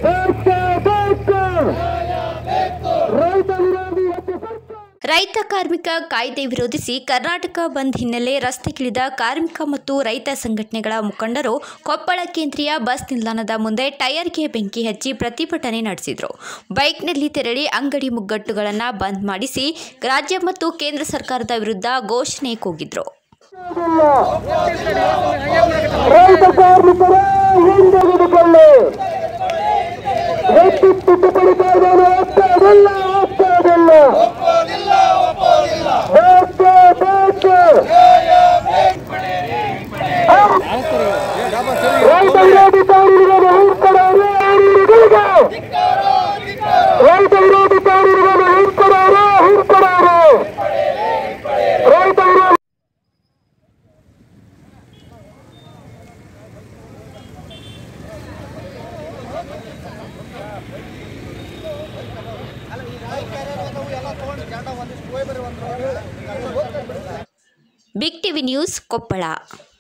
ಬೇಕೇ ಬೇಕು ರೈತ ವಿರೋಧಿ ರಾಜ್ಯ ಸರ್ಕಾರ ರೈತ ಕಾರ್ಮಿಕ ಕಾಯ್ದೆ ವಿರೋಧಿಸಿ ಕರ್ನಾಟಕ ಬಂದ್ ಹಿನ್ನೆಲೆ ರಸ್ತೆಗಿಳಿದ ಕಾರ್ಮಿಕ ಮತ್ತು ರೈತ ಸಂಘಟನೆಗಳ ಮುಖಂಡರು ಕೊಪ್ಪಳ ಕೇಂದ್ರೀಯ ಬಸ್ ನಿಲ್ದಾಣದ ಮುಂದೆ ಟೈರ್ಗೆ ಬೆಂಕಿ ಹಚ್ಚಿ ಪ್ರತಿಭಟನೆ ನಡೆಸಿದರು ಬೈಕ್ನಲ್ಲಿ ತೆರಳಿ ಅಂಗಡಿ ಮುಗ್ಗಟ್ಟುಗಳನ್ನು ಬಂದ್ ಮಾಡಿಸಿ ರಾಜ್ಯ ಮತ್ತು ಕೇಂದ್ರ ಸರ್ಕಾರದ ವಿರುದ್ಧ ಘೋಷಣೆ ಕೂಗಿದ್ರು ರೈತ ಕಾರ್ಮಿಕರ ಹಿಂದೆಗೆದುಕೊಳ್ಳಿ ವ್ಯಕ್ತಿ ತಿದ್ದುಪಡಿ ಕಾಯ್ದೆಯನ್ನು ಒಪ್ಪೋದಿಲ್ಲ ಒಪ್ಪೋದಿಲ್ಲ ಬೇಕೇ ಬೇಕು ರೈತ ವಿರೋಧಿ ಕಾನೂನುಗಳನ್ನು ಹಿಂಪಡೆಯಲು ಕಾನೂನುಗಳಿಗೆ ರೈತ ವಿರೋಧಿ ಕಾನೂನುಗಳನ್ನು ಹಿಂಪಡೆಯಲು ಹಿಂಪಡೆಯಲು ರೈತ ವಿರೋಧಿ ಬಿಗ್ ಟಿವಿ ನ್ಯೂಸ್ ಕೊಪ್ಪಳ